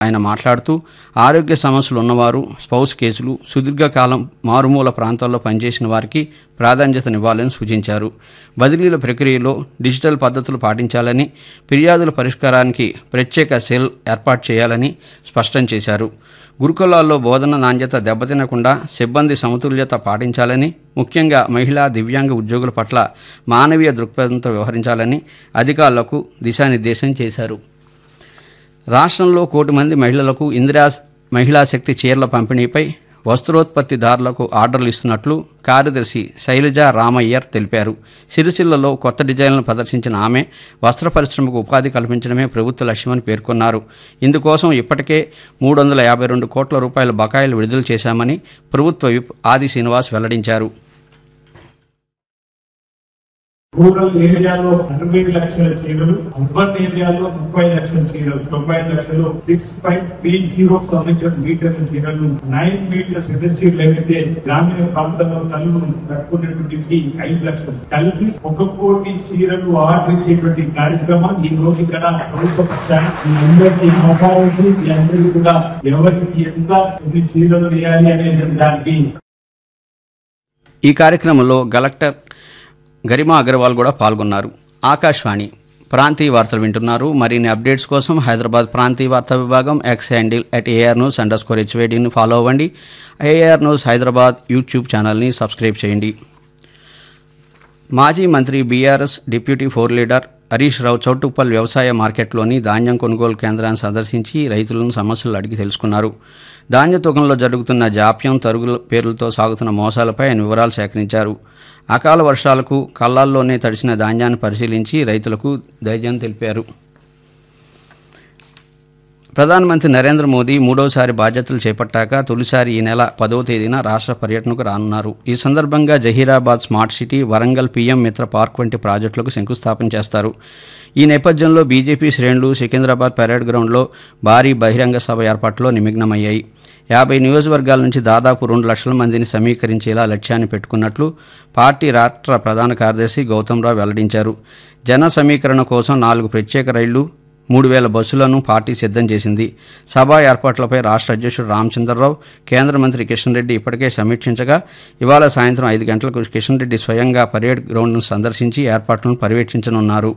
ఆయన మాట్లాడుతూ ఆరోగ్య సమస్యలు ఉన్నవారు స్పౌస్ కేసులు సుదీర్ఘకాలం మారుమూల ప్రాంతాల్లో పనిచేసిన వారికి ప్రాధాన్యతనివ్వాలని సూచించారు బదిలీల ప్రక్రియలో డిజిటల్ పద్ధతులు పాటించాలని ఫిర్యాదుల పరిష్కారానికి ప్రత్యేక సెల్ ఏర్పాటు చేయాలని స్పష్టం చేశారు గురుకులాల్లో బోధన నాణ్యత దెబ్బతినకుండా సిబ్బంది సమతుల్యత పాటించాలని ముఖ్యంగా మహిళా దివ్యాంగ ఉద్యోగుల పట్ల మానవీయ దృక్పథంతో వ్యవహరించాలని అధికారులకు దిశానిర్దేశం చేశారు రాష్ట్రంలో కోటి మంది మహిళలకు ఇందిరా మహిళా శక్తి చీరల పంపిణీపై వస్త్రోత్పత్తిదారులకు ఆర్డర్లు ఇస్తున్నట్లు కార్యదర్శి శైలజ రామయ్యర్ తెలిపారు సిరిసిల్లలో కొత్త డిజైన్లను ప్రదర్శించిన ఆమె వస్త్ర పరిశ్రమకు ఉపాధి కల్పించడమే ప్రభుత్వ లక్ష్యమని పేర్కొన్నారు ఇందుకోసం ఇప్పటికే మూడు వందల యాభై రెండు కోట్ల రూపాయల బకాయిలు విడుదల చేశామని ప్రభుత్వ విప్ ఆది శ్రీనివాస్ వెల్లడించారు రూరల్ ఏరియాలో అరవై లక్షల చీరలు అర్బన్ ఏరియాలో ముప్పై లక్షల చీరలు తొంభై లక్షలు సిక్స్ పాయింట్ త్రీ జీరో సంబంధించిన మీటర్ల చీరలు నైన్ మీటర్స్ పెద్ద చీరలు అయితే గ్రామీణ ప్రాంతంలో తల్లు కట్టుకునేటువంటి ఐదు లక్షలు కలిపి ఒక కోటి చీరలు ఆర్డర్ ఇచ్చేటువంటి కార్యక్రమం ఈ రోజు ఇక్కడ ప్రభుత్వ పక్షాన మీ అందరికీ అవకాశం మీ అందరికీ కూడా ఎవరికి ఎంత ఎన్ని చీరలు వేయాలి అనే దానికి ఈ కార్యక్రమంలో కలెక్టర్ గరిమా అగర్వాల్ కూడా పాల్గొన్నారు ఆకాశవాణి ప్రాంతీయ వార్తలు వింటున్నారు మరిన్ని అప్డేట్స్ కోసం హైదరాబాద్ ప్రాంతీయ వార్తా విభాగం X handle at A R news underscore హెచ్వేడిని ఫాలో అవ్వండి ఏఆర్ న్యూస్ హైదరాబాద్ యూట్యూబ్ ఛానల్ని సబ్స్క్రైబ్ చేయండి మాజీ మంత్రి BRS deputy floor leader Harish Rao Choutuppal వ్యవసాయ మార్కెట్లోని ధాన్యం కొనుగోలు కేంద్రాన్ని సందర్శించి రైతులను సమస్యలు అడిగి తెలుసుకున్నారు ధాన్య తూకంలో జరుగుతున్న జాప్యం తరుగుల పేర్లతో సాగుతున్న మోసాలపై ఆయన వివరాలు సేకరించారు అకాల వర్షాలకు కళ్ళాల్లోనే తడిసిన ధాన్యాన్ని పరిశీలించి రైతులకు ధైర్యం తెలిపారు ప్రధానమంత్రి నరేంద్ర మోదీ మూడోసారి బాధ్యతలు చేపట్టాక తొలిసారి ఈ నెల పదవ తేదీన రాష్ట్ర పర్యటనకు రానున్నారు ఈ సందర్భంగా Zaheerabad smart city Warangal PM Mitra park వంటి ప్రాజెక్టులకు శంకుస్థాపన చేస్తారు ఈ నేపథ్యంలో బీజేపీ శ్రేణులు సికింద్రాబాద్ పరేడ్ గ్రౌండ్లో భారీ బహిరంగ సభ ఏర్పాటులో నిమగ్నమయ్యాయి యాభై నియోజకవర్గాల నుంచి దాదాపు రెండు లక్షల మందిని సమీకరించేలా లక్ష్యాన్ని పెట్టుకున్నట్లు పార్టీ రాష్ట్ర ప్రధాన కార్యదర్శి గౌతమ్రావు వెల్లడించారు జన సమీకరణ కోసం నాలుగు ప్రత్యేక రైళ్లు మూడు వేల బస్సులను పార్టీ సిద్ధం చేసింది సభా ఏర్పాట్లపై రాష్ట్ర అధ్యక్షుడు రామచంద్రరావు కేంద్ర మంత్రి కిషన్ రెడ్డి ఇప్పటికే సమీక్షించగా ఇవాళ సాయంత్రం ఐదు గంటలకు కిషన్ రెడ్డి స్వయంగా పరేడ్ గ్రౌండ్ను సందర్శించి ఏర్పాట్లను పర్యవేక్షించనున్నారు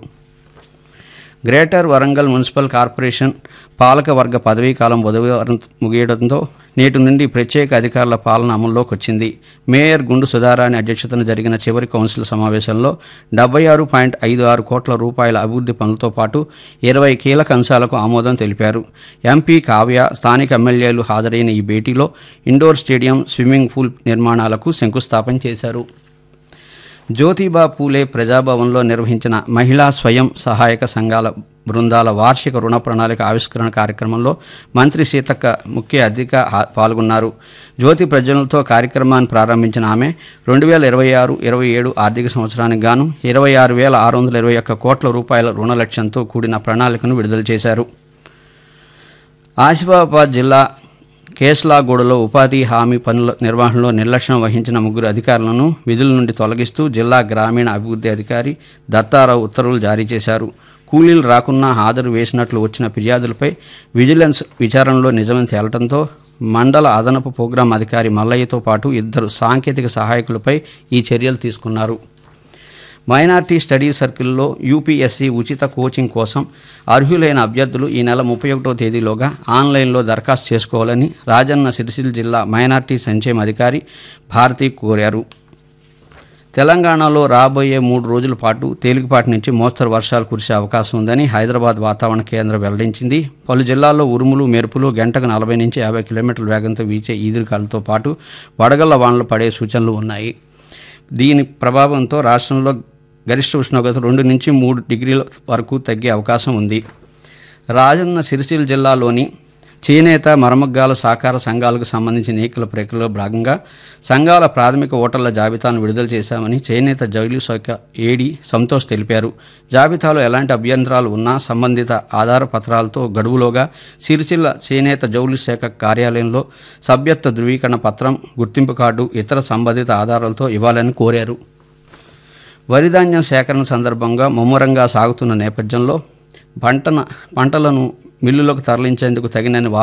గ్రేటర్ వరంగల్ మున్సిపల్ కార్పొరేషన్ పాలక వర్గ పదవీ కాలం బుధవారం ముగియడంతో నేటి నుండి ప్రత్యేక అధికారుల పాలన అమల్లోకి వచ్చింది మేయర్ గుండు సుధారాణి అధ్యక్షతన జరిగిన చివరి కౌన్సిల్ సమావేశంలో డెబ్బై ఆరు పాయింట్ ఐదు ఆరు కోట్ల రూపాయల అభివృద్ధి పనులతో పాటు ఇరవై కీలక అంశాలకు ఆమోదం తెలిపారు ఎంపీ కావ్య స్థానిక ఎమ్మెల్యేలు హాజరైన ఈ భేటీలో ఇండోర్ స్టేడియం స్విమ్మింగ్ పూల్ నిర్మాణాలకు శంకుస్థాపన చేశారు జ్యోతిబా పూలే ప్రజాభవన్లో నిర్వహించిన మహిళా స్వయం సహాయక సంఘాల బృందాల వార్షిక రుణ ప్రణాళిక ఆవిష్కరణ కార్యక్రమంలో మంత్రి సీతక్క ముఖ్య అతిథిగా హా- పాల్గొన్నారు జ్యోతి ప్రజలతో కార్యక్రమాన్ని ప్రారంభించిన ఆమె రెండు వేల ఇరవై ఆరు ఇరవై ఏడు ఆర్థిక సంవత్సరానికి గాను ఇరవై ఆరు వేల ఆరు వందల ఇరవై ఒక్క కోట్ల రూపాయల రుణ లక్ష్యంతో కూడిన ప్రణాళికను విడుదల చేశారు ఆసిఫాబాద్ జిల్లా కేస్లాగూడలో ఉపాధి హామీ పనుల నిర్వహణలో నిర్లక్ష్యం వహించిన ముగ్గురు అధికారులను విధుల నుండి తొలగిస్తూ జిల్లా గ్రామీణ అభివృద్ధి అధికారి దత్తారావు ఉత్తర్వులు జారీ చేశారు కూలీలు రాకున్నా హాజరు వేసినట్లు వచ్చిన ఫిర్యాదులపై విజిలెన్స్ విచారణలో నిజమని తేలటంతో మండల అదనపు ప్రోగ్రాం అధికారి మల్లయ్యతో పాటు ఇద్దరు సాంకేతిక సహాయకులపై ఈ చర్యలు తీసుకున్నారు మైనార్టీ స్టడీ సర్కిల్లో యూపీఎస్సీ ఉచిత కోచింగ్ కోసం అర్హులైన అభ్యర్థులు ఈ నెల ముప్పై ఒకటో తేదీలోగా ఆన్లైన్లో దరఖాస్తు చేసుకోవాలని రాజన్న సిరిసిల్ల జిల్లా మైనార్టీ సంక్షేమ అధికారి భారతి కోరారు తెలంగాణలో రాబోయే మూడు రోజుల పాటు తేలికపాటి నుంచి మోస్తరు వర్షాలు కురిసే అవకాశం ఉందని హైదరాబాద్ వాతావరణ కేంద్రం వెల్లడించింది పలు జిల్లాల్లో ఉరుములు మెరుపులు గంటకు నలభై నుంచి యాభై కిలోమీటర్ల వేగంతో వీచే ఈదురుగాలతో పాటు వడగళ్ల వానలు పడే సూచనలు ఉన్నాయి దీని ప్రభావంతో రాష్ట్రంలో గరిష్ట ఉష్ణోగ్రత రెండు నుంచి మూడు డిగ్రీల వరకు తగ్గే అవకాశం ఉంది రాజన్న సిరిసిల్ల జిల్లాలోని చేనేత మరమగ్గాల సహకార సంఘాలకు సంబంధించిన ఎన్నికల ప్రక్రియలో భాగంగా సంఘాల ప్రాథమిక ఓటర్ల జాబితాను విడుదల చేశామని చేనేత జౌలి శాఖ ఏడీ సంతోష్ తెలిపారు జాబితాలో ఎలాంటి అభ్యంతరాలు ఉన్నా సంబంధిత ఆధార పత్రాలతో గడువులోగా సిరిసిల్ల చేనేత జౌలి శాఖ కార్యాలయంలో సభ్యత్వ ధృవీకరణ పత్రం గుర్తింపు కార్డు ఇతర సంబంధిత ఆధారాలతో ఇవ్వాలని కోరారు వరిధాన్యం సేకరణ సందర్భంగా ముమ్మరంగా సాగుతున్న నేపథ్యంలో పంటన పంటలను మిల్లులకు తరలించేందుకు తగినన్ని